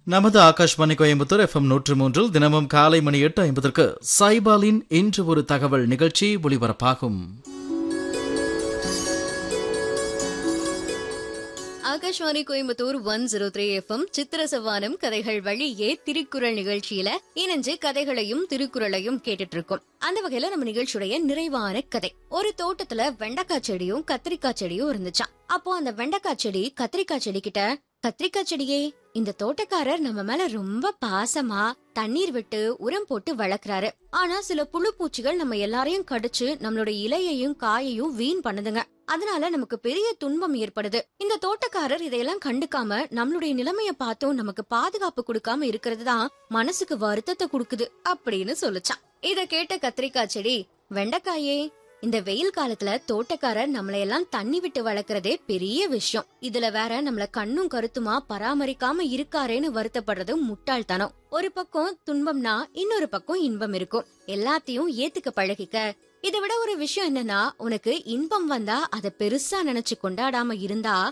நமது ஆகாஷ்வாணி கோயம்புத்தூர் எஃப்எம் நூற்று மூன்றில் தினமும் காலை மணி எட்டு ஐம்பதற்கு சைபாலின் இன்று ஒரு தகவல் நிகழ்ச்சி ஒளிபரப்பாகும் Akashvani Coimbatore one zero three FM சித்திர சவானம் கதைகள் வழியே திருக்குறள் நிகழ்ச்சியில இணைஞ்சு கதைகளையும் திருக்குறளையும் கேட்டுட்டு இருக்கோம் அந்த வகையில நம்ம நிகழ்ச்சியுடைய நிறைவான கதை ஒரு தோட்டத்துல வெண்டைக்காய் செடியும் கத்திரிக்காய் செடியும் இருந்துச்சாம் அப்போ அந்த வெண்டைக்காய் செடி கத்திரிக்காய் செடி கிட்ட கத்திரிக்காய் செடியே இந்த தோட்டக்காரர் நம்ம மேல ரொம்ப பாசமா தண்ணீர் விட்டு உரம் போட்டு வளர்க்கறாரு ஆனா சில புழு பூச்சிகள் நம்ம எல்லாரையும் கடிச்சு நம்மளோட இலையையும் காயையும் வீண் பண்ணுதுங்க அதனால நமக்கு பெரிய துன்பம் ஏற்படுது இந்த தோட்டக்காரர் இதையெல்லாம் கண்டுக்காம நம்மளுடைய நிலைமைய பார்த்தும் நமக்கு பாதுகாப்பு கொடுக்காம இருக்கிறது தான் மனசுக்கு வருத்தத்தை கொடுக்குது அப்படின்னு சொல்லுச்சான் இத கேட்ட கத்திரிக்காய் செடி வெண்டைக்காயே இந்த வெயில் காலத்துல தோட்டக்காரர் நம்மளை எல்லாம் தண்ணி விட்டு வளர்க்கறதே பெரிய விஷயம் இதுல வேற நம்மள கண்ணும் கருத்துமா பராமரிக்காம இருக்காரேன்னு வருத்தப்படுறது முட்டாள்தனம் ஒரு பக்கம் துன்பம்னா இன்னொரு பக்கம் இன்பம் இருக்கும் எல்லாத்தையும் ஏத்துக்க பழகிக்க இதை விட ஒரு விஷயம் என்னன்னா உனக்கு இன்பம் வந்தா அத பெருசா நினைச்சு கொண்டாடாம இருந்தா